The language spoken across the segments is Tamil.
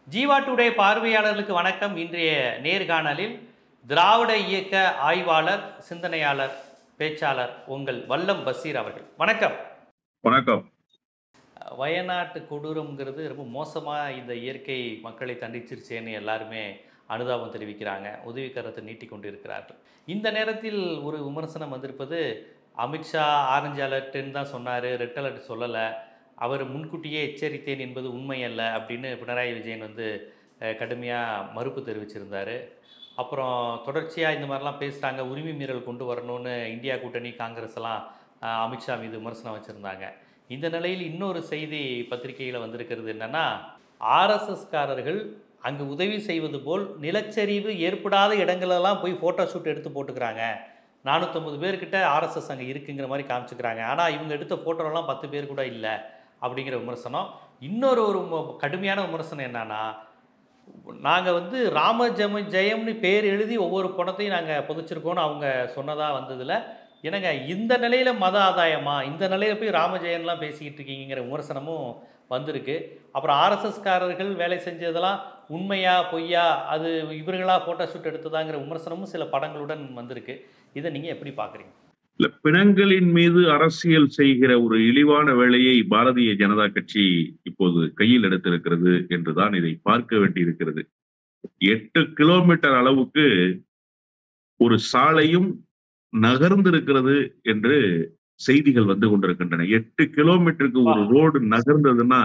ஜீவா டுடே பார்வையாளர்களுக்கு வணக்கம் இன்றைய நேர்காணலில் திராவிட இயக்க ஆய்வாளர் சிந்தனையாளர் பேச்சாளர் உங்கள் வல்லம் பசீர் அவர்கள் வணக்கம் வணக்கம் வயநாட்டு கொடூரம்ங்கிறது ரொம்ப மோசமாக இந்த இயற்கை மக்களை தண்டிச்சிருச்சேன்னு எல்லாருமே அனுதாபம் தெரிவிக்கிறாங்க உதவிக்கரத்தை நீட்டி கொண்டு இருக்கிறார்கள் இந்த நேரத்தில் ஒரு விமர்சனம் வந்திருப்பது அமித்ஷா ஆரஞ்சு அலர்ட்டுன்னு தான் சொன்னார் ரெட் அலர்ட் சொல்லலை அவர் முன்கூட்டியே எச்சரித்தேன் என்பது உண்மை அல்ல அப்படின்னு பினராயி விஜயன் வந்து கடுமையாக மறுப்பு தெரிவிச்சிருந்தார் அப்புறம் தொடர்ச்சியாக இந்த மாதிரிலாம் பேசுகிறாங்க உரிமை மீறல் கொண்டு வரணும்னு இந்தியா கூட்டணி காங்கிரஸ் எல்லாம் அஹ், அமித்ஷா மீது விமர்சனம் வச்சுருந்தாங்க இந்த நிலையில் இன்னொரு செய்தி பத்திரிகையில் வந்திருக்கிறது என்னன்னா ஆர்எஸ்எஸ்காரர்கள் அங்கு உதவி செய்வது போல் நிலச்சரிவு ஏற்படாத இடங்களெல்லாம் போய் ஃபோட்டோ ஷூட் எடுத்து போட்டுக்கிறாங்க நானூற்றம்பது பேர்கிட்ட ஆர்எஸ்எஸ் அங்கே இருக்குங்கிற மாதிரி காமிச்சுக்கிறாங்க ஆனால் இவங்க எடுத்த ஃபோட்டோலாம் பத்து பேர் கூட இல்லை அப்படிங்கிற விமர்சனம் இன்னொரு ஒரு மு- கடுமையான விமர்சனம் என்னன்னா நாங்கள் வந்து ராம ஜெம ஜெயம்னு பேர் எழுதி ஒவ்வொரு படத்தையும் நாங்கள் புதைச்சிருக்கோம்னு அவங்க சொன்னதாக வந்ததில் என்னங்க இந்த நிலையில் மத ஆதாயமா இந்த நிலையில் போய் ராமஜெயன்லாம் பேசிக்கிட்டு இருக்கீங்கிற விமர்சனமும் வந்திருக்கு அப்புறம் ஆர்எஸ்எஸ்காரர்கள் வேலை செஞ்சதெல்லாம் உண்மையா பொய்யா அது இவர்களாக ஃபோட்டோ ஷூட் எடுத்ததாங்கிற விமர்சனமும் சில படங்களுடன் வந்திருக்கு இதை நீங்கள் எப்படி பார்க்குறீங்க இல்ல பிணங்களின் மீது அரசியல் செய்கிற ஒரு இழிவான வேலையை பாரதிய ஜனதா கட்சி இப்போது கையில் எடுத்திருக்கிறது என்றுதான் இதை பார்க்க வேண்டியிருக்கிறது எட்டு கிலோமீட்டர் அளவுக்கு ஒரு சாலையும் நகர்ந்திருக்கிறது என்று செய்திகள் வந்து கொண்டிருக்கின்றன எட்டு கிலோமீட்டருக்கு ஒரு ரோடு நகர்ந்ததுன்னா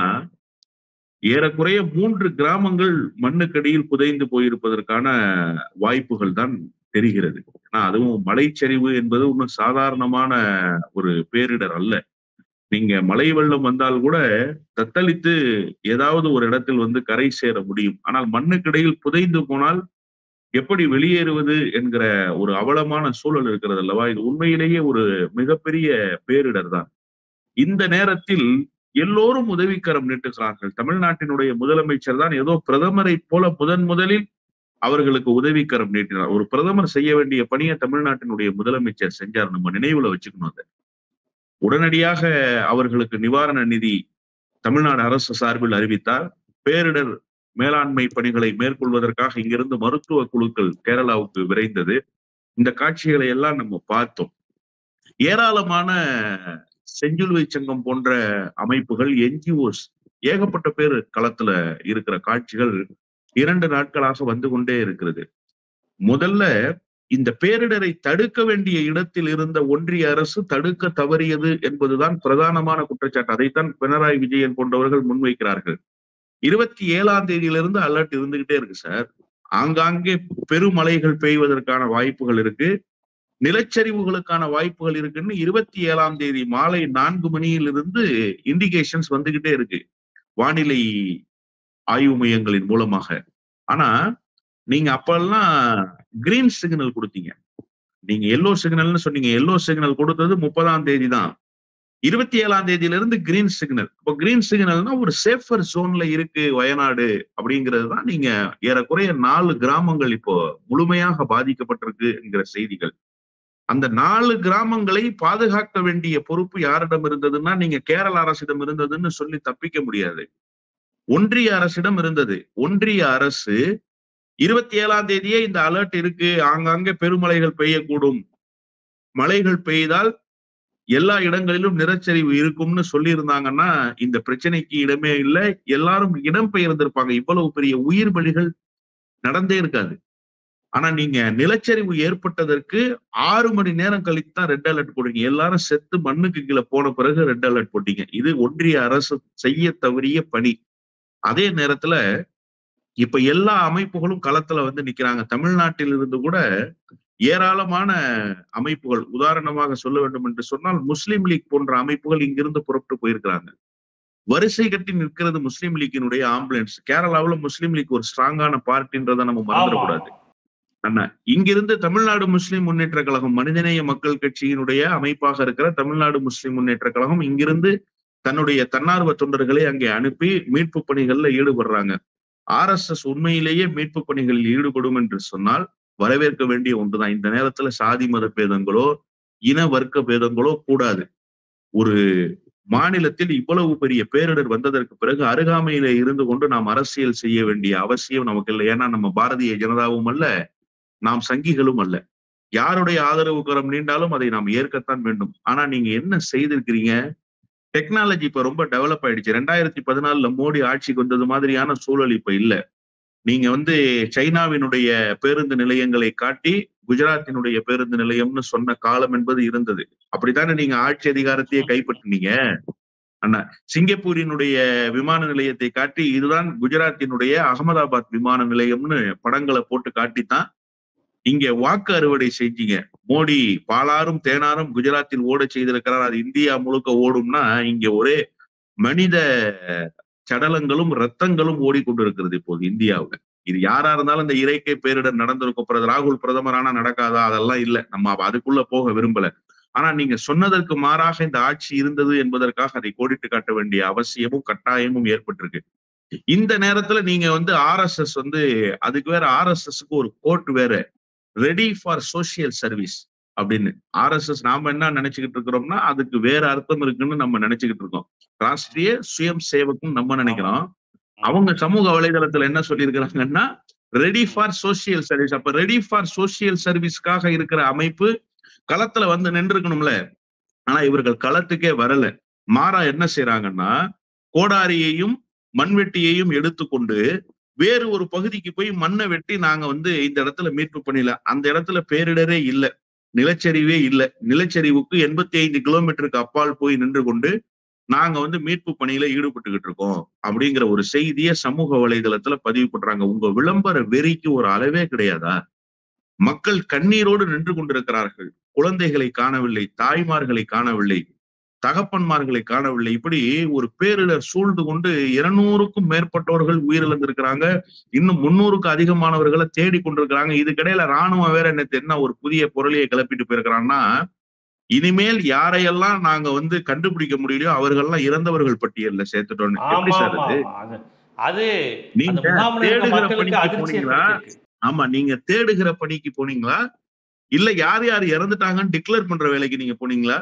ஏறக்குறைய மூன்று கிராமங்கள் மண்ணுக்கடியில் புதைந்து போயிருப்பதற்கான வாய்ப்புகள் தான் தெரிகிறது ஆனா அதுவும் மலைச்சரிவு என்பது ஒன்றும் சாதாரணமான ஒரு பேரிடர் அல்ல நீங்க மழை வெள்ளம் வந்தால் கூட தத்தளித்து ஏதாவது ஒரு இடத்தில் வந்து கரை சேர முடியும் ஆனால் மண்ணுக்கிடையில் புதைந்து போனால் எப்படி வெளியேறுவது என்கிற ஒரு அவலமான சூழல் இருக்கிறது அல்லவா இது உண்மையிலேயே ஒரு மிகப்பெரிய பேரிடர் தான் இந்த நேரத்தில் எல்லோரும் உதவிக்கரம் நீட்டுகிறார்கள் தமிழ்நாட்டினுடைய முதலமைச்சர் தான் ஏதோ பிரதமரை போல முதன் முதலில் அவர்களுக்கு உதவிக்கரம் நீட்டினார் ஒரு பிரதமர் செய்ய வேண்டிய பணியை தமிழ்நாட்டினுடைய முதலமைச்சர் செஞ்சார் நம்ம நினைவுல வச்சுக்கணும் அதை உடனடியாக அவர்களுக்கு நிவாரண நிதி தமிழ்நாடு அரசு சார்பில் அறிவித்தார் பேரிடர் மேலாண்மை பணிகளை மேற்கொள்வதற்காக இங்கிருந்து மருத்துவ குழுக்கள் கேரளாவுக்கு விரைந்தது இந்த காட்சிகளை எல்லாம் நம்ம பார்த்தோம் ஏராளமான செஞ்சிலுவை சங்கம் போன்ற அமைப்புகள் என்ஜிஓஸ் ஏகப்பட்ட பேர் களத்துல இருக்கிற காட்சிகள் இரண்டு நாட்களாக வந்து கொண்டே இருக்கிறது முதல்ல இந்த பேரிடரை தடுக்க வேண்டிய இடத்தில் இருந்த ஒன்றிய அரசு தடுக்க தவறியது என்பதுதான் பிரதானமான குற்றச்சாட்டு அதைத்தான் பினராயி விஜயன் போன்றவர்கள் முன்வைக்கிறார்கள் இருபத்தி ஏழாம் தேதியிலிருந்து அலர்ட் இருந்துகிட்டே இருக்கு சார் ஆங்காங்கே பெருமழைகள் பெய்வதற்கான வாய்ப்புகள் இருக்கு நிலச்சரிவுகளுக்கான வாய்ப்புகள் இருக்குன்னு இருபத்தி ஏழாம் தேதி மாலை நான்கு மணியிலிருந்து இண்டிகேஷன்ஸ் வந்துகிட்டே இருக்கு வானிலை ஆய்வு மையங்களின் மூலமாக ஆனா நீங்க அப்பெல்லாம் கிரீன் சிக்னல் கொடுத்தீங்க நீங்க எல்லோ சிக்னல்னு சொன்னீங்க எல்லோ சிக்னல் கொடுத்தது முப்பதாம் தேதி தான் இருபத்தி ஏழாம் தேதியில இருந்து கிரீன் சிக்னல் இப்போ கிரீன் சிக்னல்னா ஒரு சேஃபர் ஜோன்ல இருக்கு வயநாடு அப்படிங்கிறது தான் நீங்க ஏறக்குறைய நாலு கிராமங்கள் இப்போ முழுமையாக பாதிக்கப்பட்டிருக்கு என்கிற செய்திகள் அந்த நாலு கிராமங்களை பாதுகாக்க வேண்டிய பொறுப்பு யாரிடம் இருந்ததுன்னா நீங்க கேரள அரசிடம் இருந்ததுன்னு சொல்லி தப்பிக்க முடியாது ஒன்றிய அரசிடம் இருந்தது ஒன்றிய அரசு இருபத்தி ஏழாம் தேதியே இந்த அலர்ட் இருக்கு ஆங்காங்கே பெருமழைகள் பெய்யக்கூடும் மழைகள் பெய்தால் எல்லா இடங்களிலும் நிலச்சரிவு இருக்கும்னு சொல்லியிருந்தாங்கன்னா இந்த பிரச்சனைக்கு இடமே இல்லை எல்லாரும் இடம் பெயர்ந்திருப்பாங்க இவ்வளவு பெரிய உயிர் பலிகள் நடந்தே இருக்காது ஆனா நீங்க நிலச்சரிவு ஏற்பட்டதற்கு ஆறு மணி நேரம் கழித்து தான் ரெட் அலர்ட் போடுறீங்க எல்லாரும் செத்து மண்ணுக்கு கீழே போன பிறகு ரெட் அலர்ட் போட்டீங்க இது ஒன்றிய அரசு செய்ய தவறிய பணி அதே நேரத்துல இப்ப எல்லா அமைப்புகளும் களத்துல வந்து நிக்கிறாங்க தமிழ்நாட்டில் இருந்து கூட ஏராளமான அமைப்புகள் உதாரணமாக சொல்ல வேண்டும் என்று சொன்னால் முஸ்லிம் லீக் போன்ற அமைப்புகள் இங்கிருந்து புறப்பட்டு போயிருக்கிறாங்க வரிசை கட்டி நிற்கிறது முஸ்லிம் லீக்கினுடைய ஆம்புலன்ஸ் கேரளாவுல முஸ்லிம் லீக் ஒரு ஸ்ட்ராங்கான பார்ட்டின்றதை நம்ம மறந்துடக்கூடாது அண்ணா இங்கிருந்து தமிழ்நாடு முஸ்லிம் முன்னேற்ற கழகம் மனிதநேய மக்கள் கட்சியினுடைய அமைப்பாக இருக்கிற தமிழ்நாடு முஸ்லிம் முன்னேற்ற கழகம் இங்கிருந்து தன்னுடைய தன்னார்வ தொண்டர்களை அங்கே அனுப்பி மீட்பு பணிகள்ல ஈடுபடுறாங்க ஆர் எஸ் எஸ் உண்மையிலேயே மீட்பு பணிகளில் ஈடுபடும் என்று சொன்னால் வரவேற்க வேண்டிய ஒன்றுதான் இந்த நேரத்துல சாதி மத பேதங்களோ இன வர்க்க பேதங்களோ கூடாது ஒரு மாநிலத்தில் இவ்வளவு பெரிய பேரிடர் வந்ததற்கு பிறகு அருகாமையில இருந்து கொண்டு நாம் அரசியல் செய்ய வேண்டிய அவசியம் நமக்கு இல்லை ஏன்னா நம்ம பாரதிய ஜனதாவும் அல்ல நாம் சங்கிகளும் அல்ல யாருடைய ஆதரவு கரம் நீண்டாலும் அதை நாம் ஏற்கத்தான் வேண்டும் ஆனா நீங்க என்ன செய்திருக்கிறீங்க டெக்னாலஜி இப்ப ரொம்ப டெவலப் ஆயிடுச்சு ரெண்டாயிரத்தி பதினாலுல மோடி ஆட்சிக்கு வந்தது மாதிரியான சூழல் இப்ப இல்ல நீங்க வந்து சைனாவினுடைய பேருந்து நிலையங்களை காட்டி குஜராத்தினுடைய பேருந்து நிலையம்னு சொன்ன காலம் என்பது இருந்தது அப்படித்தானே நீங்க ஆட்சி அதிகாரத்தையே கைப்பற்றினீங்க அண்ணா சிங்கப்பூரினுடைய விமான நிலையத்தை காட்டி இதுதான் குஜராத்தினுடைய அகமதாபாத் விமான நிலையம்னு படங்களை போட்டு காட்டித்தான் இங்க வாக்கு அறுவடை செஞ்சீங்க மோடி பாலாரும் தேனாரும் குஜராத்தில் ஓட செய்திருக்கிறார் அது இந்தியா முழுக்க ஓடும்னா இங்க ஒரே மனித சடலங்களும் ரத்தங்களும் ஓடிக்கொண்டிருக்கிறது இப்போது இந்தியாவுல இது யாரா இருந்தாலும் இந்த இறைக்கை பேரிடர் நடந்திருக்கும் பிறகு ராகுல் பிரதமரானா நடக்காதா அதெல்லாம் இல்ல நம்ம அதுக்குள்ள போக விரும்பல ஆனா நீங்க சொன்னதற்கு மாறாக இந்த ஆட்சி இருந்தது என்பதற்காக அதை கோடிட்டு காட்ட வேண்டிய அவசியமும் கட்டாயமும் ஏற்பட்டிருக்கு இந்த நேரத்துல நீங்க வந்து ஆர்எஸ்எஸ் வந்து அதுக்கு வேற ஆர்எஸ்எஸ்க்கு ஒரு கோட் வேற ரெடி ஃபார் சோசியல் சர்வீஸ் அப்படின்னு ஆர்எஸ்எஸ் நாம என்ன நினைச்சுக்கிட்டு இருக்கிறோம்னா அதுக்கு வேற அர்த்தம் இருக்குன்னு நம்ம நினைச்சுக்கிட்டு இருக்கோம் ராஷ்டிரிய சுயம் சேவக்கும் நம்ம நினைக்கிறோம் அவங்க சமூக வலைதளத்துல என்ன சொல்லியிருக்கிறாங்கன்னா ரெடி ஃபார் சோசியல் சர்வீஸ் அப்ப ரெடி ஃபார் சோசியல் சர்வீஸ்க்காக இருக்கிற அமைப்பு களத்துல வந்து நின்றுக்கணும்ல ஆனா இவர்கள் களத்துக்கே வரல மாறா என்ன செய்யறாங்கன்னா கோடாரியையும் மண்வெட்டியையும் எடுத்துக்கொண்டு வேறு ஒரு பகுதிக்கு போய் மண்ணை வெட்டி நாங்க வந்து இந்த இடத்துல மீட்பு பண்ணல அந்த இடத்துல பேரிடரே இல்ல நிலச்சரிவே இல்ல நிலச்சரிவுக்கு எண்பத்தி ஐந்து கிலோமீட்டருக்கு அப்பால் போய் நின்று கொண்டு நாங்க வந்து மீட்பு பணியில ஈடுபட்டுக்கிட்டு இருக்கோம் அப்படிங்கிற ஒரு செய்தியை சமூக வலைதளத்துல பதிவு பண்றாங்க உங்க விளம்பர வெறிக்கு ஒரு அளவே கிடையாதா மக்கள் கண்ணீரோடு நின்று கொண்டிருக்கிறார்கள் குழந்தைகளை காணவில்லை தாய்மார்களை காணவில்லை தகப்பன்மார்களை காணவில்லை இப்படி ஒரு பேரிடர் சூழ்ந்து கொண்டு இருநூறுக்கும் மேற்பட்டவர்கள் உயிரிழந்திருக்கிறாங்க இன்னும் முன்னூறுக்கு அதிகமானவர்களை தேடி கொண்டிருக்கிறாங்க இதுக்கிடையில ராணுவம் வேற என்ன என்ன ஒரு புதிய பொருளையை கிளப்பிட்டு போயிருக்கிறான்னா இனிமேல் யாரையெல்லாம் நாங்க வந்து கண்டுபிடிக்க முடியலையோ அவர்கள்லாம் இறந்தவர்கள் பட்டியல்ல சேர்த்துட்டோம் எப்படி சார் அது அது நீங்க தேடுகிற பணிக்கு போனீங்களா ஆமா நீங்க தேடுகிற பணிக்கு போனீங்களா இல்ல யார் யார் இறந்துட்டாங்கன்னு டிக்ளேர் பண்ற வேலைக்கு நீங்க போனீங்களா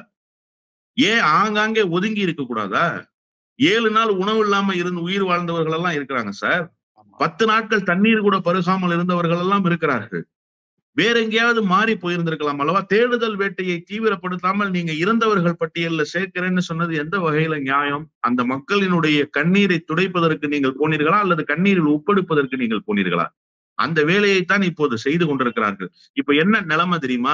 ஏன் ஆங்காங்கே ஒதுங்கி இருக்க கூடாதா ஏழு நாள் உணவு இல்லாம இருந்து உயிர் வாழ்ந்தவர்கள் எல்லாம் இருக்கிறாங்க சார் பத்து நாட்கள் தண்ணீர் கூட பருகாமல் இருந்தவர்கள் எல்லாம் இருக்கிறார்கள் வேற எங்கேயாவது மாறி போயிருந்திருக்கலாம் அல்லவா தேடுதல் வேட்டையை தீவிரப்படுத்தாமல் நீங்க இறந்தவர்கள் பட்டியல்ல சேர்க்கிறேன்னு சொன்னது எந்த வகையில நியாயம் அந்த மக்களினுடைய கண்ணீரை துடைப்பதற்கு நீங்கள் போனீர்களா அல்லது கண்ணீரில் ஒப்பெடுப்பதற்கு நீங்கள் போனீர்களா அந்த வேலையைத்தான் இப்போது செய்து கொண்டிருக்கிறார்கள் இப்ப என்ன நிலைமை தெரியுமா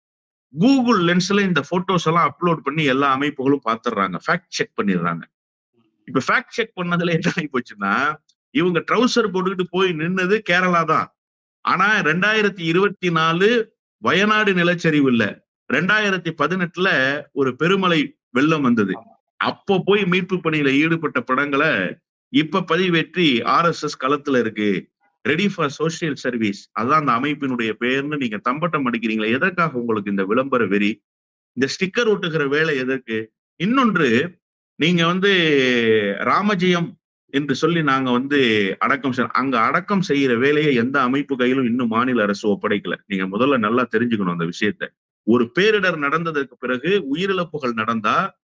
கூகுள் லென்ஸ்ல இந்த போட்டோஸ் எல்லாம் அப்லோட் பண்ணி எல்லா அமைப்புகளும் பாத்துடுறாங்க ஃபேக்ட் செக் பண்ணிடுறாங்க இப்ப ஃபேக்ட் செக் பண்ணதுல என்ன ஆகி போச்சுன்னா இவங்க ட்ரௌசர் போட்டுக்கிட்டு போய் நின்னது கேரளா தான் ஆனா ரெண்டாயிரத்தி இருபத்தி நாலு வயநாடு நிலச்சரிவு இல்ல ரெண்டாயிரத்தி பதினெட்டுல ஒரு பெருமலை வெள்ளம் வந்தது அப்போ போய் மீட்பு பணியில ஈடுபட்ட படங்களை இப்ப பதிவேற்றி ஆர் எஸ் எஸ் களத்துல இருக்கு ரெடி ஃபார் சோசியல் சர்வீஸ் அதான் அந்த அமைப்பினுடைய பெயர்னு நீங்க தம்பட்டம் அடிக்கிறீங்களா எதற்காக உங்களுக்கு இந்த விளம்பர வெறி இந்த ஸ்டிக்கர் ஒட்டுகிற வேலை எதற்கு இன்னொன்று நீங்க வந்து ராமஜெயம் என்று சொல்லி நாங்க வந்து அடக்கம் செய் அங்க அடக்கம் செய்யற வேலையை எந்த அமைப்பு கையிலும் இன்னும் மாநில அரசு ஒப்படைக்கல நீங்க முதல்ல நல்லா தெரிஞ்சுக்கணும் அந்த விஷயத்த ஒரு பேரிடர் நடந்ததற்கு பிறகு உயிரிழப்புகள் நடந்தா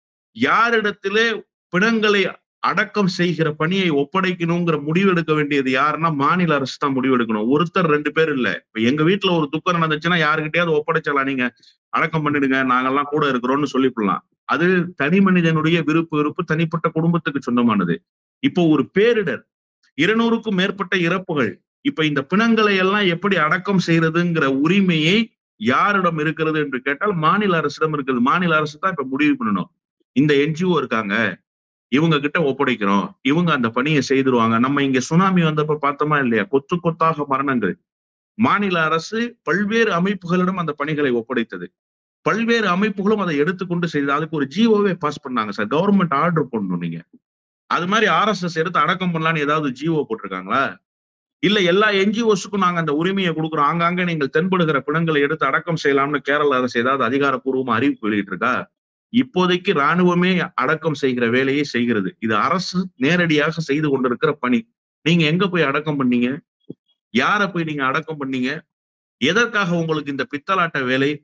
யாரிடத்திலே பிணங்களை அடக்கம் செய்கிற பணியை ஒப்படைக்கணுங்கிற முடிவு எடுக்க வேண்டியது யாருன்னா மாநில அரசு தான் முடிவு எடுக்கணும் ஒருத்தர் ரெண்டு பேர் இல்ல இப்ப எங்க வீட்டுல ஒரு துக்கம் நடந்துச்சுன்னா யாருக்கிட்டயாவது ஒப்படைச்சலாம் நீங்க அடக்கம் பண்ணிடுங்க நாங்கெல்லாம் கூட இருக்கிறோம்னு சொல்லிவிடலாம் அது தனி மனிதனுடைய விருப்பு விருப்பு தனிப்பட்ட குடும்பத்துக்கு சொந்தமானது இப்போ ஒரு பேரிடர் இருநூறுக்கும் மேற்பட்ட இறப்புகள் இப்ப இந்த பிணங்களை எல்லாம் எப்படி அடக்கம் செய்யறதுங்கிற உரிமையை யாரிடம் இருக்கிறது என்று கேட்டால் மாநில அரசிடம் இருக்குது மாநில அரசு தான் இப்ப முடிவு பண்ணணும் இந்த என்ஜிஓ இருக்காங்க இவங்க கிட்ட ஒப்படைக்கிறோம் இவங்க அந்த பணியை செய்திருவாங்க நம்ம இங்க சுனாமி வந்தப்ப பார்த்தோமா இல்லையா கொத்து கொத்தாக மரணங்கள் மாநில அரசு பல்வேறு அமைப்புகளிடம் அந்த பணிகளை ஒப்படைத்தது பல்வேறு அமைப்புகளும் அதை எடுத்துக்கொண்டு செய்தது அதுக்கு ஒரு ஜிஓவே பாஸ் பண்ணாங்க சார் கவர்மெண்ட் ஆர்டர் பண்ணணும் நீங்க அது மாதிரி ஆர்எஸ்எஸ் எடுத்து அடக்கம் பண்ணலான்னு ஏதாவது ஜிஓ போட்டிருக்காங்களா இல்ல எல்லா என்ஜிஓஸுக்கும் நாங்க அந்த உரிமையை கொடுக்குறோம் ஆங்காங்க நீங்கள் தென்படுகிற பிணங்களை எடுத்து அடக்கம் செய்யலாம்னு கேரள அரசு ஏதாவது அதிகாரப்பூர்வமா அறிவிப்பு வெளியிட்டிருக்கா இப்போதைக்கு ராணுவமே அடக்கம் செய்கிற வேலையை செய்கிறது இது அரசு நேரடியாக செய்து கொண்டிருக்கிற பணி நீங்க எங்க போய் அடக்கம் பண்ணீங்க யார போய் நீங்க அடக்கம் பண்ணீங்க எதற்காக உங்களுக்கு இந்த பித்தலாட்ட வேலை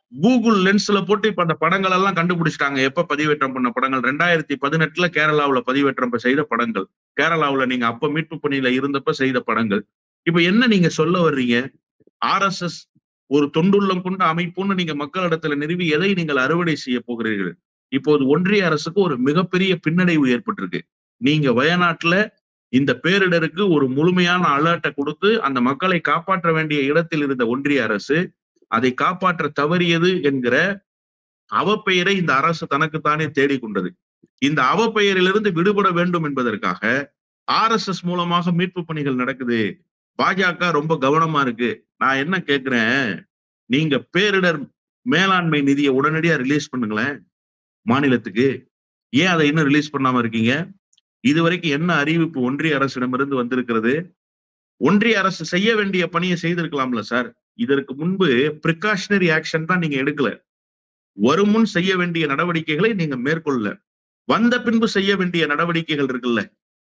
கூகுள் லென்ஸ்ல போட்டு இப்ப அந்த படங்கள் எல்லாம் கண்டுபிடிச்சிட்டாங்க எப்ப பதிவேற்றம் பண்ண படங்கள் ரெண்டாயிரத்தி பதினெட்டுல கேரளாவுல பதிவேற்றம் செய்த படங்கள் கேரளாவுல நீங்க அப்ப மீட்பு பணியில இருந்தப்ப செய்த படங்கள் இப்ப என்ன நீங்க சொல்ல வர்றீங்க ஆர்எஸ்எஸ் ஒரு தொண்டுள்ளம் கொண்ட அமைப்புன்னு நீங்க மக்களிடத்துல நிறுவி எதை நீங்கள் அறுவடை செய்ய போகிறீர்கள் இப்போது ஒன்றிய அரசுக்கு ஒரு மிகப்பெரிய பின்னடைவு ஏற்பட்டிருக்கு நீங்க வயநாட்டுல இந்த பேரிடருக்கு ஒரு முழுமையான அலர்ட்டை கொடுத்து அந்த மக்களை காப்பாற்ற வேண்டிய இடத்தில் இருந்த ஒன்றிய அரசு அதை காப்பாற்ற தவறியது என்கிற அவப்பெயரை இந்த அரசு தனக்குத்தானே தேடிக்கொண்டது இந்த அவப்பெயரிலிருந்து விடுபட வேண்டும் என்பதற்காக ஆர் எஸ் எஸ் மூலமாக மீட்பு பணிகள் நடக்குது பாஜக ரொம்ப கவனமா இருக்கு நான் என்ன கேக்குறேன் நீங்க பேரிடர் மேலாண்மை நிதியை உடனடியா ரிலீஸ் பண்ணுங்களேன் மாநிலத்துக்கு ஏன் அதை இன்னும் ரிலீஸ் பண்ணாம இருக்கீங்க இதுவரைக்கும் என்ன அறிவிப்பு ஒன்றிய அரசிடமிருந்து வந்திருக்கிறது ஒன்றிய அரசு செய்ய வேண்டிய பணியை செய்திருக்கலாம்ல சார் இதற்கு முன்பு பிரிகாஷனரி ஆக்ஷன் தான் நீங்க எடுக்கல வரும் முன் செய்ய வேண்டிய நடவடிக்கைகளை நீங்க மேற்கொள்ளல வந்த பின்பு செய்ய வேண்டிய நடவடிக்கைகள் இருக்குல்ல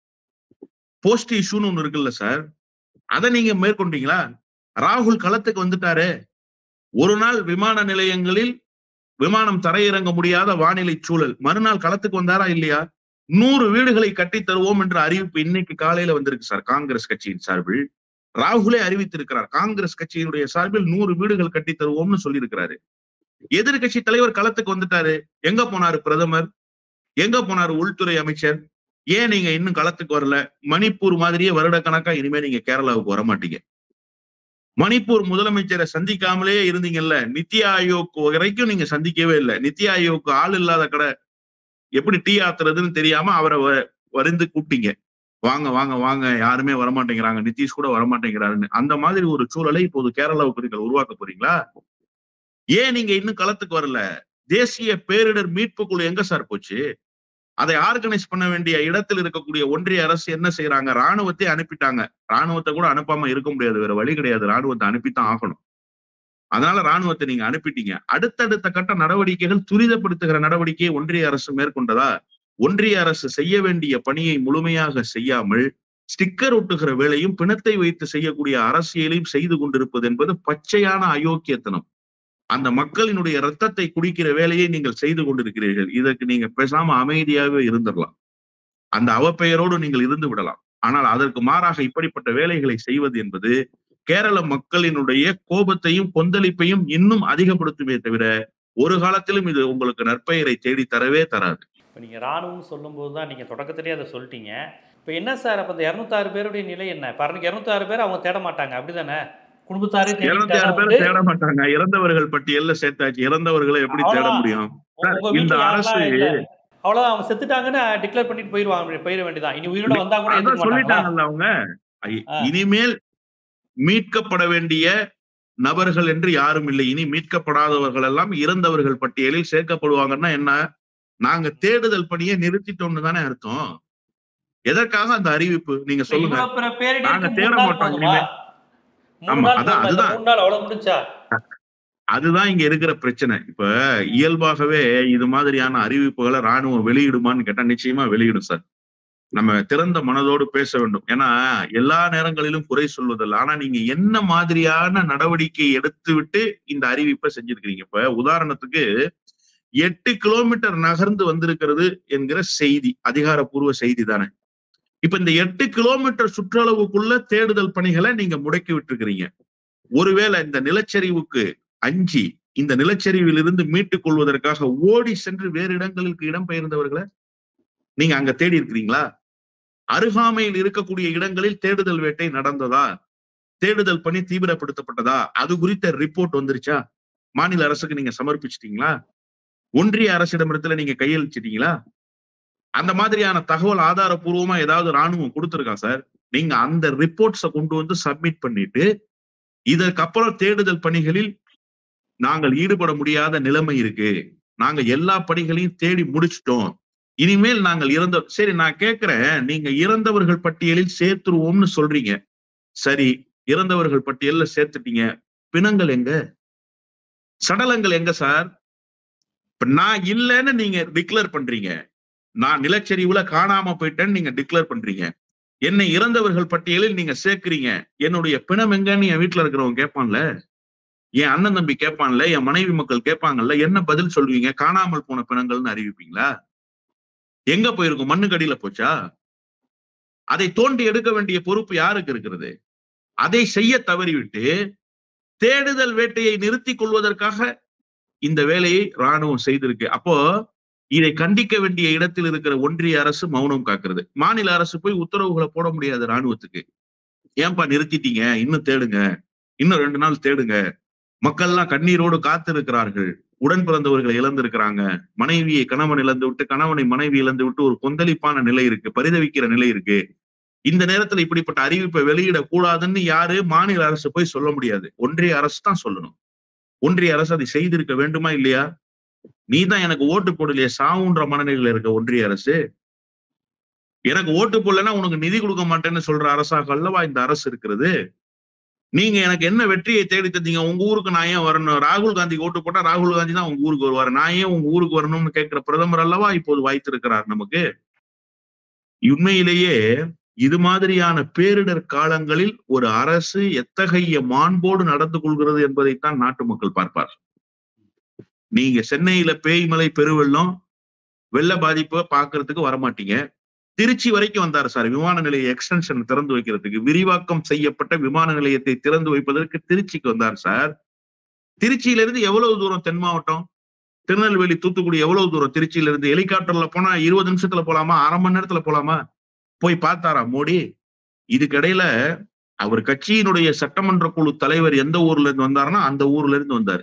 போஸ்ட் இஷ்யூன்னு ஒண்ணு இருக்குல்ல சார் அதை நீங்க மேற்கொண்டீங்களா ராகுல் களத்துக்கு வந்துட்டாரு ஒரு நாள் விமான நிலையங்களில் விமானம் தரையிறங்க முடியாத வானிலை சூழல் மறுநாள் களத்துக்கு வந்தாரா இல்லையா நூறு வீடுகளை கட்டி தருவோம் என்ற அறிவிப்பு இன்னைக்கு காலையில வந்திருக்கு சார் காங்கிரஸ் கட்சியின் சார்பில் ராகுலே அறிவித்திருக்கிறார் காங்கிரஸ் கட்சியினுடைய சார்பில் நூறு வீடுகள் கட்டி தருவோம்னு சொல்லியிருக்கிறாரு எதிர்கட்சி தலைவர் களத்துக்கு வந்துட்டாரு எங்க போனாரு பிரதமர் எங்க போனாரு உள்துறை அமைச்சர் ஏன் நீங்க இன்னும் களத்துக்கு வரல மணிப்பூர் மாதிரியே வருடக்கணக்கா இனிமே நீங்க கேரளாவுக்கு வர மாட்டீங்க மணிப்பூர் முதலமைச்சரை சந்திக்காமலே இருந்தீங்கல்ல நித்தி ஆயோக் வரைக்கும் நீங்க சந்திக்கவே இல்லை நித்தி ஆயோக் ஆள் இல்லாத கடை எப்படி டீ ஆத்துறதுன்னு தெரியாம அவரை வ- வருந்து கூப்பிட்டீங்க வாங்க வாங்க வாங்க யாருமே வரமாட்டேங்கிறாங்க நிதிஷ் கூட வரமாட்டேங்கிறாருன்னு அந்த மாதிரி ஒரு சூழலை இப்போது கேரளாவுக்கு நீங்கள் உருவாக்க போறீங்களா ஏன் நீங்க இன்னும் களத்துக்கு வரல தேசிய பேரிடர் மீட்பு குழு எங்க சார் போச்சு அதை ஆர்கனைஸ் பண்ண வேண்டிய இடத்தில் இருக்கக்கூடிய ஒன்றிய அரசு என்ன செய்யறாங்க ராணுவத்தை அனுப்பிட்டாங்க ராணுவத்தை கூட அனுப்பாம இருக்க முடியாது வேற வழி கிடையாது ராணுவத்தை அனுப்பித்தான் ஆகணும் அதனால ராணுவத்தை நீங்க அனுப்பிட்டீங்க அடுத்தடுத்த கட்ட நடவடிக்கைகள் துரிதப்படுத்துகிற நடவடிக்கையை ஒன்றிய அரசு மேற்கொண்டதா ஒன்றிய அரசு செய்ய வேண்டிய பணியை முழுமையாக செய்யாமல் ஸ்டிக்கர் ஒட்டுகிற வேலையும் பிணத்தை வைத்து செய்யக்கூடிய அரசியலையும் செய்து கொண்டிருப்பது என்பது பச்சையான அயோக்கியத்தனம் அந்த மக்களினுடைய ரத்தத்தை குடிக்கிற வேலையை நீங்கள் செய்து கொண்டிருக்கிறீர்கள் இதற்கு நீங்க பேசாம அமைதியாகவே இருந்துடலாம் அந்த அவப்பெயரோடு நீங்கள் இருந்து விடலாம் ஆனால் அதற்கு மாறாக இப்படிப்பட்ட வேலைகளை செய்வது என்பது கேரள மக்களினுடைய கோபத்தையும் கொந்தளிப்பையும் இன்னும் அதிகப்படுத்துமே தவிர ஒரு காலத்திலும் இது உங்களுக்கு நற்பெயரை தேடி தரவே தராது இப்போ நீங்கள் ராணுவம் சொல்லும்போது தான் நீங்கள் தொடக்கத்திலேயே அதை சொல்லிட்டீங்க இப்போ என்ன சார் அப்போ இந்த இரநூத்தாறு பேருடைய நிலை என்ன பாருங்க இரநூத்தாறு பேர் அவங்க தேட மாட்டாங்க அப்படிதானே குடும்பத்தாரே இருநூத்தி ஆறு பேர் தேட மாட்டாங்க இறந்தவர்கள் பட்டியல்ல சேர்த்தாச்சு இறந்தவர்களை எப்படி தேட அவ்வளவுதான். முடியும் சார், உங்க இந்த வீட்டுல அரசு யாரெல்லாம் இல்ல? அவ்வளவுதான் அவங்க செத்துட்டாங்கன்னு டிக்ளேர் பண்ணிட்டு போயிருவாங்க போயிட வேண்டியதான் இனி உயிரோட வந்தா கூட அதான் ஏத்துக்க மாட்டாங்களா சொல்லிட்டாங்கல்ல அவங்க ஐ- ஆ. இனிமேல் மீட்கப்பட வேண்டிய நபர்கள் என்று யாரும் இல்லை இனி மீட்கப்படாதவர்கள் எல்லாம் இறந்தவர்கள் பட்டியலில் சேர்க்கப்படுவாங்கன்னா என்ன நாங்க தேடுதல் பணியை நிறுத்திட்டோம்னு தானே அர்த்தம் எதற்காக அந்த அறிவிப்பு நீங்க இப்ப சொல்லுங்க இவ்வளவு பெரிய பேரிடருக்கு நாங்க மூணு தேட நாள் மாட்டோம் போதுமா? இனிமே. மூணு ஆமா, நாள் அதான், போதுமா? இந்த அதுதான். மூணு நாள் அவ்வளவு முடிஞ்சா அதுதான் இங்க இருக்கிற பிரச்சனை இப்ப இயல்பாகவே இது மாதிரியான அறிவிப்புகளை ராணுவம் வெளியிடுமான்னு கேட்டா நிச்சயமா வெளியிடும் சார் நம்ம திறந்த மனதோடு பேச வேண்டும் ஏன்னா எல்லா நேரங்களிலும் குறை சொல்வதில்லை ஆனா நீங்க என்ன மாதிரியான நடவடிக்கை எடுத்து விட்டு இந்த அறிவிப்பை செஞ்சிருக்கிறீங்க இப்ப உதாரணத்துக்கு எட்டு கிலோமீட்டர் நகர்ந்து வந்திருக்கிறது என்கிற செய்தி அதிகாரப்பூர்வ செய்தி தானே இப்ப இந்த எட்டு கிலோமீட்டர் சுற்றளவுக்குள்ள தேடுதல் பணிகளை நீங்க முடக்கி விட்டுருக்கிறீங்க ஒருவேளை இந்த நிலச்சரிவுக்கு அஞ்சி இந்த நிலச்சரிவில் இருந்து மீட்டுக் கொள்வதற்காக ஓடி சென்று வேறு இடங்களுக்கு இடம்பெயர்ந்தவர்களை நீங்க அங்க தேடி இருக்கிறீங்களா அருகாமையில் இருக்கக்கூடிய இடங்களில் தேடுதல் வேட்டை நடந்ததா தேடுதல் பணி தீவிரப்படுத்தப்பட்டதா அது குறித்த ரிப்போர்ட் வந்துருச்சா மாநில அரசுக்கு நீங்க சமர்ப்பிச்சிட்டீங்களா ஒன்றிய அரசிடமிடத்துல நீங்க கையளிச்சிட்டீங்களா அந்த மாதிரியான தகவல் ஆதாரப்பூர்வமா ஏதாவது ராணுவம் கொடுத்திருக்கா சார் நீங்க அந்த ரிப்போர்ட்ஸை கொண்டு வந்து சப்மிட் பண்ணிட்டு இதற்கப்புறம் தேடுதல் பணிகளில் நாங்கள் ஈடுபட முடியாத நிலைமை இருக்கு நாங்க எல்லா பணிகளையும் தேடி முடிச்சிட்டோம் இனிமேல் நாங்கள் இறந்த சரி நான் கேட்கிறேன் நீங்க இறந்தவர்கள் பட்டியலில் சேர்த்துருவோம்னு சொல்றீங்க சரி இறந்தவர்கள் பட்டியல்ல சேர்த்துட்டீங்க பிணங்கள் எங்க சடலங்கள் எங்க சார் இப்ப நான் இல்லைன்னு நீங்க டிக்ளேர் பண்றீங்க நான் நிலச்சரிவுல காணாம போயிட்டேன்னு நீங்க டிக்ளேர் பண்றீங்க என்னை இறந்தவர்கள் பட்டியலில் நீங்க சேர்க்கிறீங்க என்னுடைய பிணம் எங்கன்னு என் வீட்டுல இருக்கிறவங்க கேட்பான்ல என் அண்ணன் தம்பி கேட்பான்ல என் மனைவி மக்கள் கேட்பாங்கல்ல என்ன பதில் சொல்வீங்க காணாமல் போன பிணங்கள்னு அறிவிப்பீங்களா எங்க போயிருக்கும் மண்ணுக்கடியில போச்சா அதை தோண்டி எடுக்க வேண்டிய பொறுப்பு யாருக்கு இருக்கிறது அதை செய்ய தவறிவிட்டு தேடுதல் வேட்டையை நிறுத்திக் கொள்வதற்காக இந்த வேலையை ராணுவம் செய்திருக்கு அப்போ இதை கண்டிக்க வேண்டிய இடத்தில் இருக்கிற ஒன்றிய அரசு மௌனம் காக்கிறது மாநில அரசு போய் உத்தரவுகளை போட முடியாது ராணுவத்துக்கு ஏன்பா நிறுத்திட்டீங்க இன்னும் தேடுங்க இன்னும் ரெண்டு நாள் தேடுங்க மக்கள்லாம் கண்ணீரோடு காத்திருக்கிறார்கள் உடன் பிறந்தவர்களை இழந்திருக்கிறாங்க மனைவியை கணவன் இழந்து விட்டு கணவனை மனைவி இழந்து விட்டு ஒரு கொந்தளிப்பான நிலை இருக்கு பரிதவிக்கிற நிலை இருக்கு இந்த நேரத்துல இப்படிப்பட்ட அறிவிப்பை வெளியிடக் கூடாதுன்னு யாரு மாநில அரசு போய் சொல்ல முடியாது ஒன்றிய அரசு தான் சொல்லணும் ஒன்றிய அரசு அதை செய்திருக்க வேண்டுமா இல்லையா நீ தான் எனக்கு ஓட்டு போடலையே சாவுன்ற மனநிலையில இருக்க ஒன்றிய அரசு எனக்கு ஓட்டு போடலன்னா உனக்கு நிதி கொடுக்க மாட்டேன்னு சொல்ற அரசாக அல்லவா இந்த அரசு இருக்கிறது நீங்க எனக்கு என்ன வெற்றியை தேடி தந்தீங்க உங்க ஊருக்கு நான் ஏன் வரணும் ராகுல் காந்திக்கு ஓட்டு போட்டா ராகுல் காந்தி தான் உங்க ஊருக்கு வருவாரு நான் ஏன் உங்க ஊருக்கு வரணும்னு கேட்கிற பிரதமர் அல்லவா இப்போது வாய்த்திருக்கிறார் நமக்கு உண்மையிலேயே இது மாதிரியான பேரிடர் காலங்களில் ஒரு அரசு எத்தகைய மாண்போடு நடந்து கொள்கிறது என்பதைத்தான் நாட்டு மக்கள் பார்ப்பார் நீங்க சென்னையில பேய்மலை பெருவெள்ளம் வெள்ள பாதிப்பை பாக்குறதுக்கு வரமாட்டீங்க திருச்சி வரைக்கும் வந்தார் சார் விமான நிலைய எக்ஸ்டென்ஷன் திறந்து வைக்கிறதுக்கு விரிவாக்கம் செய்யப்பட்ட விமான நிலையத்தை திறந்து வைப்பதற்கு திருச்சிக்கு வந்தார் சார் திருச்சியில இருந்து எவ்வளவு தூரம் தென் மாவட்டம் திருநெல்வேலி தூத்துக்குடி எவ்வளவு தூரம் திருச்சியில இருந்து ஹெலிகாப்டர்ல போனா இருபது நிமிஷத்துல போலாமா அரை மணி நேரத்துல போலாமா போய் பார்த்தாரா மோடி இதுக்கிடையில அவர் கட்சியினுடைய சட்டமன்ற குழு தலைவர் எந்த ஊர்ல இருந்து வந்தாருன்னா அந்த ஊர்ல இருந்து வந்தார்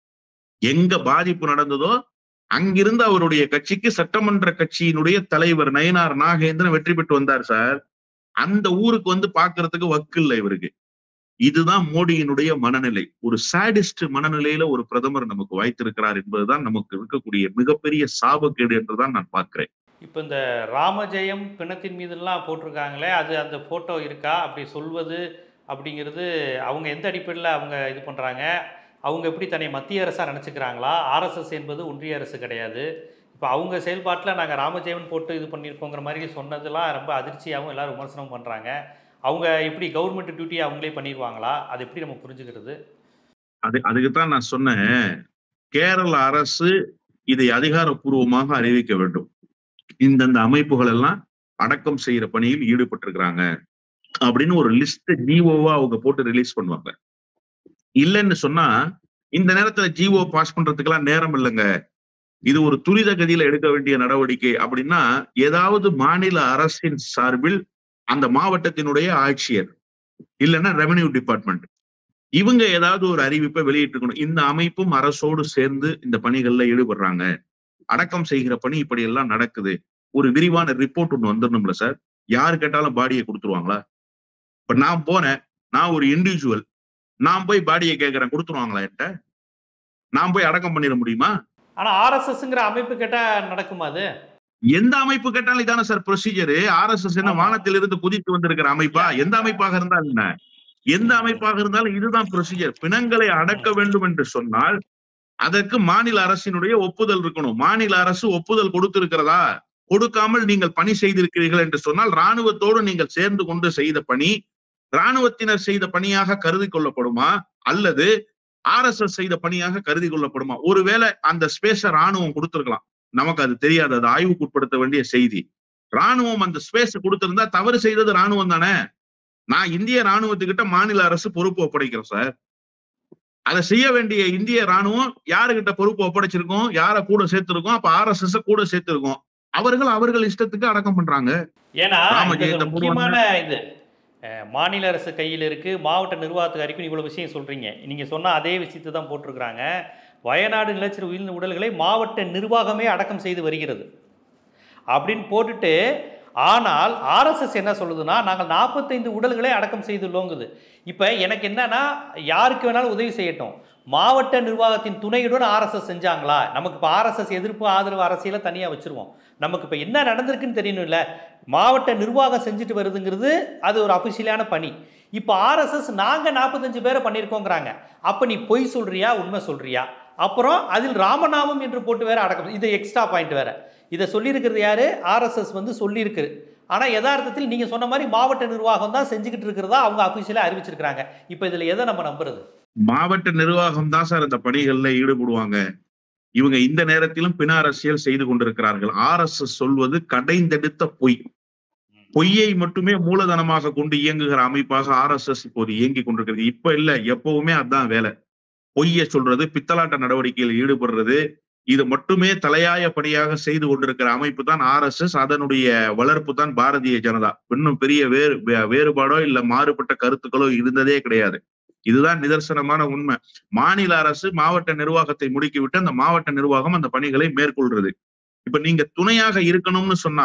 எங்க பாதிப்பு நடந்ததோ அங்கிருந்து அவருடைய கட்சிக்கு சட்டமன்ற கட்சியினுடைய தலைவர் நயனார் நாகேந்திரன் வெற்றி பெற்று வந்தார் சார் அந்த ஊருக்கு வந்து பாக்குறதுக்கு வக்கு இல்லை இவருக்கு இதுதான் மோடியினுடைய மனநிலை ஒரு சாடிஸ்ட் மனநிலையில ஒரு பிரதமர் நமக்கு வாய்த்திருக்கிறார் என்பதுதான் நமக்கு இருக்கக்கூடிய மிகப்பெரிய சாபக்கேடு என்றுதான் நான் பார்க்கிறேன் இப்போ இந்த ராமஜெயம் பிணத்தின் மீதுலாம் போட்டிருக்காங்களே அது அந்த ஃபோட்டோ இருக்கா அப்படி சொல்வது அப்படிங்கிறது அவங்க எந்த அடிப்படையில் அவங்க இது பண்ணுறாங்க அவங்க எப்படி தன்னை மத்திய அரசாக நினச்சிக்கிறாங்களா ஆர்எஸ்எஸ் என்பது ஒன்றிய அரசு கிடையாது இப்போ அவங்க செயல்பாட்டில் நாங்கள் ராமஜெயன் போட்டு இது பண்ணியிருக்கோங்கிற மாதிரி சொன்னதெல்லாம் ரொம்ப அதிர்ச்சியாகவும் எல்லாரும் விமர்சனம் பண்ணுறாங்க அவங்க எப்படி கவர்மெண்ட் டியூட்டி அவங்களே பண்ணிடுவாங்களா அது எப்படி நம்ம புரிஞ்சுக்கிறது அது அதுக்குத்தான் நான் சொன்னேன் கேரள அரசு இதை அதிகாரப்பூர்வமாக அறிவிக்க வேண்டும் இந்தந்த அமைப்புகள் எல்லாம் அடக்கம் செய்யற பணியில் ஈடுபட்டிருக்கிறாங்க அப்படின்னு ஒரு லிஸ்ட் ஜிஓவா அவங்க போட்டு ரிலீஸ் பண்ணுவாங்க இல்லைன்னு சொன்னா இந்த நேரத்துல ஜிஓ பாஸ் பண்றதுக்கெல்லாம் நேரம் இல்லைங்க இது ஒரு துரித கதியில எடுக்க வேண்டிய நடவடிக்கை அப்படின்னா ஏதாவது மாநில அரசின் சார்பில் அந்த மாவட்டத்தினுடைய ஆட்சியர் இல்லைன்னா ரெவன்யூ டிபார்ட்மெண்ட் இவங்க ஏதாவது ஒரு அறிவிப்பை வெளியிட்டிருக்கணும் இந்த அமைப்பும் அரசோடு சேர்ந்து இந்த பணிகள்ல ஈடுபடுறாங்க அடக்கம் செய்கிற பணி இப்படி எல்லாம் நடக்குது ஒரு விரிவான ரிப்போர்ட் ஒண்ணு வந்துடணும்ல சார் யாரு கேட்டாலும் பாடியை கொடுத்துருவாங்களா இப்ப நான் போனேன் நான் ஒரு இண்டிவிஜுவல் நான் போய் பாடியை கேட்கறேன் கொடுத்துருவாங்களா என்கிட்ட நான் போய் அடக்கம் பண்ணிட முடியுமா ஆனால் ஆர்எஸ்எஸ்ங்கிற அமைப்பு கேட்டால் நடக்குமா அது எந்த அமைப்பு கேட்டாலும் இதான சார் ப்ரொசீஜர் ஆர்எஸ்எஸ் என்ன ஆமா. வானத்திலிருந்து குதித்து வந்திருக்கிற அமைப்பா எந்த அமைப்பாக இருந்தாலும் என்ன எந்த அமைப்பாக இருந்தாலும் இதுதான் ப்ரொசீஜர் பிணங்களை அடக்க வேண்டும் என்று சொன்னால் அதற்கு மாநில அரசினுடைய ஒப்புதல் இருக்கணும் மாநில அரசு ஒப்புதல் கொடுத்திருக்கிறதா கொடுக்காமல் நீங்கள் பணி செய்திருக்கிறீர்கள் என்று சொன்னால் ராணுவத்தோடு நீங்கள் சேர்ந்து கொண்டு செய்த பணி ராணுவத்தினர் செய்த பணியாக கருதி கொள்ளப்படுமா அல்லது ஆர்எஸ்எஸ் செய்த பணியாக கருதி கொள்ளப்படுமா ஒருவேளை அந்த ஸ்பேஸ ராணுவம் கொடுத்திருக்கலாம் நமக்கு அது தெரியாது அது ஆய்வுக்கு உட்படுத்த வேண்டிய செய்தி ராணுவம் அந்த ஸ்பேஸ் கொடுத்திருந்தா தவறு செய்தது ராணுவம் தானே நான் இந்திய ராணுவத்துக்கிட்ட மாநில அரசு பொறுப்பு ஒப்படைக்கிறேன் சார் அதை செய்ய வேண்டிய இந்திய ராணுவம் யாருகிட்ட பொறுப்பு ஒப்படைச்சிருக்கோம் யார கூட சேர்த்திருக்கோம் அப்ப ஆர்எஸ்எஸ் கூட சேர்த்திருக்கோம் அவர்கள் அவர்கள் இஷ்டத்துக்கு அடக்கம் பண்றாங்க ஏன்னா ராமஜெயத்தை இதுல போடுவாங்க. முக்கியமான இது அஹ், மாநில அரசு கையில் இருக்கு மாவட்ட நிர்வாகத்துக்கு அறிக்கை இவ்வளவு விஷயம் சொல்றீங்க நீங்க சொன்ன அதே விஷயத்தை தான் போட்டிருக்கிறாங்க வயநாடு நிலச்சரி உயிர்ந்த உடல்களை மாவட்ட நிர்வாகமே அடக்கம் செய்து வருகிறது அப்படின்னு போட்டுட்டு ஆனால் ஆர்எஸ்எஸ் என்ன சொல்லுதுன்னா நாங்கள் நாற்பத்தைந்து உடல்களை அடக்கம் செய்துள்ளோங்குது இப்போ எனக்கு என்னன்னா யாருக்கு வேணாலும் உதவி செய்யட்டும் மாவட்ட நிர்வாகத்தின் துணையுடன் ஆர்எஸ்எஸ் செஞ்சாங்களா நமக்கு இப்போ ஆர்எஸ்எஸ் எதிர்ப்பு ஆதரவு அரசியலை தனியாக வச்சுருவோம் நமக்கு இப்போ என்ன நடந்திருக்குன்னு தெரியணும்ல மாவட்ட நிர்வாகம் செஞ்சுட்டு வருதுங்கிறது அது ஒரு அஃபிஷியலான பணி இப்போ ஆர்எஸ்எஸ் நாங்கள் நாற்பத்தஞ்சு பேரை பண்ணியிருக்கோங்கிறாங்க அப்போ நீ பொய் சொல்றியா உண்மை சொல்றியா அப்புறம் அதில் ராமநாமம் என்று போட்டு வேற அடக்கம் இது எக்ஸ்ட்ரா பாயிண்ட் வேற இதை சொல்லியிருக்கிறது யாரு ஆர்எஸ்எஸ் வந்து சொல்லியிருக்குது ஆனால் யதார்த்தத்தில் நீங்கள் சொன்ன மாதிரி மாவட்ட நிர்வாகம் தான் செஞ்சுக்கிட்டு இருக்கிறதா அவங்க அஃபிஷியலாக அறிவிச்சிருக்கிறாங்க இப்போ இதில் எதை நம்ம நம்புறது மாவட்ட நிர்வாகம் தான் சார் இந்த பணிகள்ல ஈடுபடுவாங்க இவங்க இந்த நேரத்திலும் பின அரசியல் செய்து கொண்டிருக்கிறார்கள் ஆர் எஸ் எஸ் சொல்வது கடைந்தெடுத்த பொய் பொய்யை மட்டுமே மூலதனமாக கொண்டு இயங்குகிற அமைப்பாக ஆர் எஸ் எஸ் இப்போது இயங்கி கொண்டிருக்கிறது இப்ப இல்ல எப்பவுமே அதான் வேலை பொய்யை சொல்றது பித்தலாட்ட நடவடிக்கையில் ஈடுபடுறது இது மட்டுமே தலையாய பணியாக செய்து கொண்டிருக்கிற அமைப்பு தான் ஆர் எஸ் எஸ் அதனுடைய வளர்ப்பு தான் பாரதிய ஜனதா இன்னும் பெரிய வேறு வே- வேறுபாடோ இல்ல மாறுபட்ட கருத்துக்களோ இருந்ததே கிடையாது இதுதான் நிதர்சனமான உண்மை மாநில அரசு மாவட்ட நிர்வாகத்தை முடுக்கிவிட்டு அந்த மாவட்ட நிர்வாகம் அந்த பணிகளை மேற்கொள்றது இப்ப நீங்க துணையாக இருக்கணும்னு சொன்னா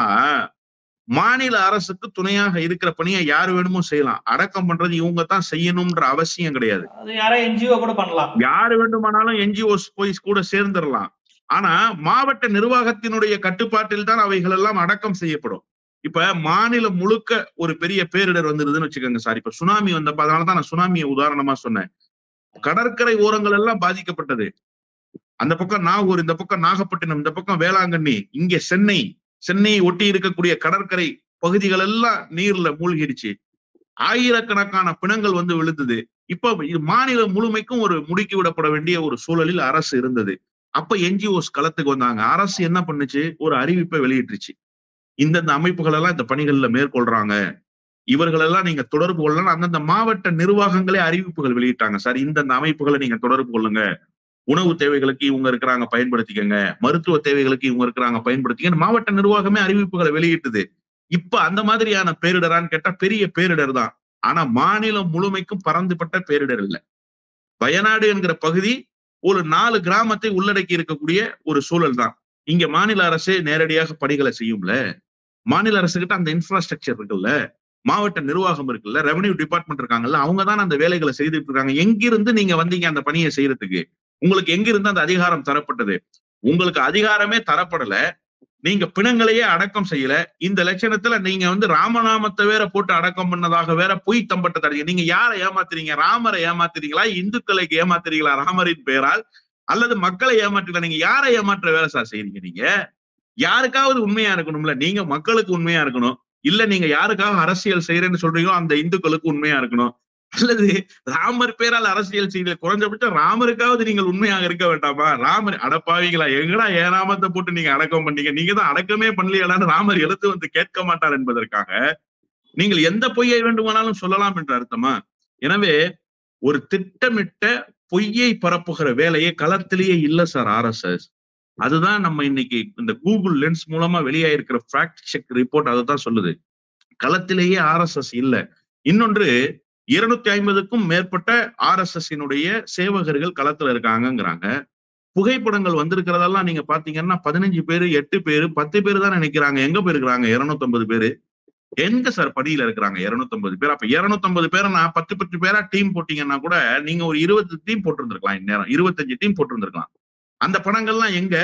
மாநில அரசுக்கு துணையாக இருக்கிற பணியை யார் வேணுமோ செய்யலாம் அடக்கம் பண்றது இவங்க தான் செய்யணும்ன்ற அவசியம் கிடையாது அது யாரோ என்ஜிஓ கூட பண்ணலாம் யாரு வேண்டுமானாலும் என்ஜிஓஸ் போய் கூட சேர்ந்துடலாம் ஆனா மாவட்ட நிர்வாகத்தினுடைய கட்டுப்பாட்டில் தான் அவைகள் எல்லாம் அடக்கம் செய்யப்படும் இப்ப மாநிலம் முழுக்க ஒரு பெரிய பேரிடர் வந்துருதுன்னு வச்சுக்கோங்க சார் இப்ப சுனாமி வந்தப்ப அதனாலதான் நான் சுனாமியை உதாரணமா சொன்னேன் கடற்கரை ஓரங்கள் எல்லாம் பாதிக்கப்பட்டது அந்த பக்கம் நாகூர் இந்த பக்கம் நாகப்பட்டினம் இந்த பக்கம் வேளாங்கண்ணி இங்க சென்னை சென்னையை ஒட்டி இருக்கக்கூடிய கடற்கரை பகுதிகள் எல்லாம் நீர்ல மூழ்கிடுச்சு ஆயிரக்கணக்கான பிணங்கள் வந்து விழுந்தது இப்ப இது மாநிலம் முழுமைக்கும் ஒரு முடுக்கி விடப்பட வேண்டிய ஒரு சூழலில் அரசு இருந்தது அப்ப என்ஜிஓஸ் களத்துக்கு வந்தாங்க அரசு என்ன பண்ணுச்சு ஒரு அறிவிப்பை வெளியிட்டுருச்சு இந்தந்த அமைப்புகள் எல்லாம் இந்த பணிகள்ல மேற்கொள்றாங்க இவர்களெல்லாம் நீங்க தொடர்பு கொள்ளலாம் அந்தந்த மாவட்ட நிர்வாகங்களே அறிவிப்புகள் வெளியிட்டாங்க சார் இந்தந்த அமைப்புகளை நீங்க தொடர்பு கொள்ளுங்க உணவு தேவைகளுக்கு இவங்க இருக்கிறாங்க பயன்படுத்திக்கங்க மருத்துவ தேவைகளுக்கு இவங்க இருக்கிறாங்க பயன்படுத்திக்க மாவட்ட நிர்வாகமே அறிவிப்புகளை வெளியிட்டது இப்ப அந்த மாதிரியான பேரிடரான்னு கேட்டா பெரிய பேரிடர் தான் ஆனா மாநிலம் முழுமைக்கும் பறந்துபட்ட பேரிடர் இல்ல வயநாடு என்கிற பகுதி ஒரு நாலு கிராமத்தை உள்ளடக்கி இருக்கக்கூடிய ஒரு சூழல் தான் இங்க மாநில அரசே நேரடியாக பணிகளை செய்யும்ல மாநில அரசு கிட்ட அந்த இன்ஃப்ராஸ்ட்ரக்சர் இருக்குல்ல மாவட்ட நிர்வாகம் இருக்குல்ல ரெவன்யூ டிபார்ட்மெண்ட் இருக்காங்கல்ல அவங்க தான் அந்த வேலைகளை செய்துட்டு இருக்காங்க எங்கிருந்து நீங்க வந்தீங்க அந்த பணியை செய்யறதுக்கு உங்களுக்கு எங்கிருந்து அந்த அதிகாரம் தரப்பட்டது உங்களுக்கு அதிகாரமே தரப்படல நீங்க பிணங்களையே அடக்கம் செய்யல இந்த லட்சணத்துல நீங்க வந்து ராமநாமத்தை வேற போட்டு அடக்கம் பண்ணதாக வேற பொய் தம்பட்ட தடீங்க நீங்க யாரை ஏமாத்துறீங்க ராமரை ஏமாத்துறீங்களா இந்துக்களை ஏமாத்துறீங்களா ராமரின் பெயரால் அல்லது மக்களை ஏமாற்றுங்களா நீங்க யாரை ஏமாற்ற வேலை சார் செய்றீங்க நீங்க யாருக்காவது உண்மையா இருக்கணும்ல நீங்க மக்களுக்கு உண்மையா இருக்கணும் இல்ல நீங்க யாருக்காக அரசியல் செய்யறேன்னு சொல்றீங்களோ அந்த இந்துக்களுக்கு உண்மையா இருக்கணும் அல்லது ராமர் பேரால் அரசியல் செய்யல குறைஞ்சபட்சம் ராமருக்காவது நீங்கள் உண்மையாக இருக்க வேண்டாமா ராமர் அடப்பாவீங்களா எங்கடா ஏனாமத்தை போட்டு நீங்க அடக்கம் பண்ணீங்க நீங்க தான் அடக்கமே பண்ணலையான்னு ராமர் எழுத்து வந்து கேட்க மாட்டார் என்பதற்காக நீங்கள் எந்த பொய்யை வேண்டுமானாலும் சொல்லலாம் என்ற அர்த்தமா எனவே ஒரு திட்டமிட்ட பொய்யை பரப்புகிற வேலையை களத்திலேயே இல்ல சார் ஆர்எஸ்எஸ் அதுதான் நம்ம இன்னைக்கு இந்த கூகுள் லென்ஸ் மூலமா வெளியாயிருக்கிற ஃபேக்ட் செக் ரிப்போர்ட் அதை தான் சொல்லுது களத்திலேயே ஆர்எஸ்எஸ் இல்ல இன்னொன்று இருநூத்தி ஐம்பதுக்கும் மேற்பட்ட ஆர்எஸ்எஸ் சேவகர்கள் களத்துல இருக்காங்கங்கிறாங்க புகைப்படங்கள் வந்திருக்கிறதெல்லாம் நீங்க பாத்தீங்கன்னா பதினஞ்சு பேரு எட்டு பேரு பத்து பேர் தான் நினைக்கிறாங்க எங்க போயிருக்கிறாங்க இருநூத்தி ஐம்பது பேரு எங்க சார் பணியில இருக்கிறாங்க இருநூத்தி ஐம்பது பேர் அப்ப இருநூத்தி ஐம்பது பேரை நான் பத்து பத்து பேரா டீம் போட்டீங்கன்னா கூட நீங்க ஒரு இருபது டீம் போட்டிருந்திருக்கலாம் இந்நேரம் இருபத்தஞ்சு டீம் போட்டிருந்திருக்கலாம் அந்த படங்கள்லாம் எங்க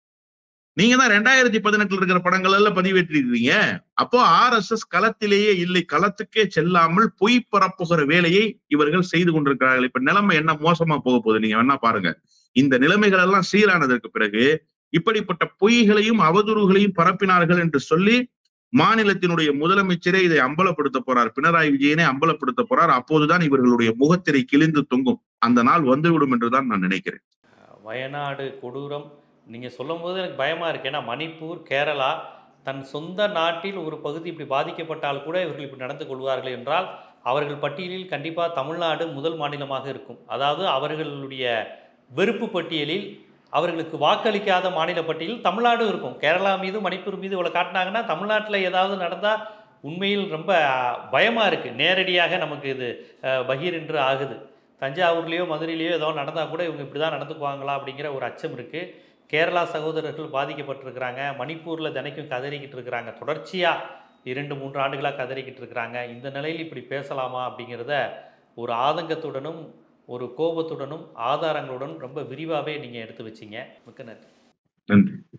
நீங்க தான் ரெண்டாயிரத்தி பதினெட்டுல இருக்கிற படங்கள் எல்லாம் பதிவேற்றிருக்கீங்க அப்போ ஆர் எஸ் எஸ் களத்திலேயே இல்லை களத்துக்கே செல்லாமல் பொய் பரப்புகிற வேலையை இவர்கள் செய்து கொண்டிருக்கிறார்கள் இப்ப நிலைமை என்ன மோசமா போக போகுது நீங்க வேணா பாருங்க இந்த நிலைமைகள் எல்லாம் சீரானதற்கு பிறகு இப்படிப்பட்ட பொய்களையும் அவதூறுகளையும் பரப்பினார்கள் என்று சொல்லி மாநிலத்தினுடைய முதலமைச்சரே இதை அம்பலப்படுத்த போறார் பினராயி விஜயனே அம்பலப்படுத்த போறார் அப்போதுதான் இவர்களுடைய முகத்திரை கிழிந்து தொங்கும் அந்த நாள் வந்துவிடும் என்றுதான் நான் நினைக்கிறேன் வயநாடு கொடூரம் நீங்கள் சொல்லும்போது எனக்கு பயமாக இருக்கு ஏன்னா மணிப்பூர் கேரளா தன் சொந்த நாட்டில் ஒரு பகுதி இப்படி பாதிக்கப்பட்டால் கூட இவர்கள் இப்படி நடந்து கொள்வார்கள் என்றால் அவர்கள் பட்டியலில் கண்டிப்பாக தமிழ்நாடு முதல் மாநிலமாக இருக்கும் அதாவது அவர்களுடைய வெறுப்பு பட்டியலில் அவர்களுக்கு வாக்களிக்காத மாநில பட்டியலில் தமிழ்நாடும் இருக்கும் கேரளா மீது மணிப்பூர் மீது இவ்வளோ காட்டினாங்கன்னா தமிழ்நாட்டில் ஏதாவது நடந்தால் உண்மையில் ரொம்ப பயமாக இருக்குது நேரடியாக நமக்கு இது அஹ், பகீர் என்று ஆகுது தஞ்சாவூர்லேயோ மதுரையிலையோ ஏதோ நடந்தால் கூட இவங்க இப்படி தான் நடந்துக்குவாங்களா அப்படிங்கிற ஒரு அச்சம் இருக்குது கேரளா சகோதரர்கள் பாதிக்கப்பட்டிருக்கிறாங்க மணிப்பூரில் தினைக்கும் கதறிக்கிட்டு இருக்கிறாங்க தொடர்ச்சியாக இரண்டு மூன்று ஆண்டுகளாக கதறிக்கிட்டு இருக்கிறாங்க இந்த நிலையில் இப்படி பேசலாமா அப்படிங்கிறத ஒரு ஆதங்கத்துடனும் ஒரு கோபத்துடனும் ஆதாரங்களுடன் ரொம்ப விரிவாகவே நீங்கள் எடுத்து வச்சீங்க மிக்க நன்றி நன்றி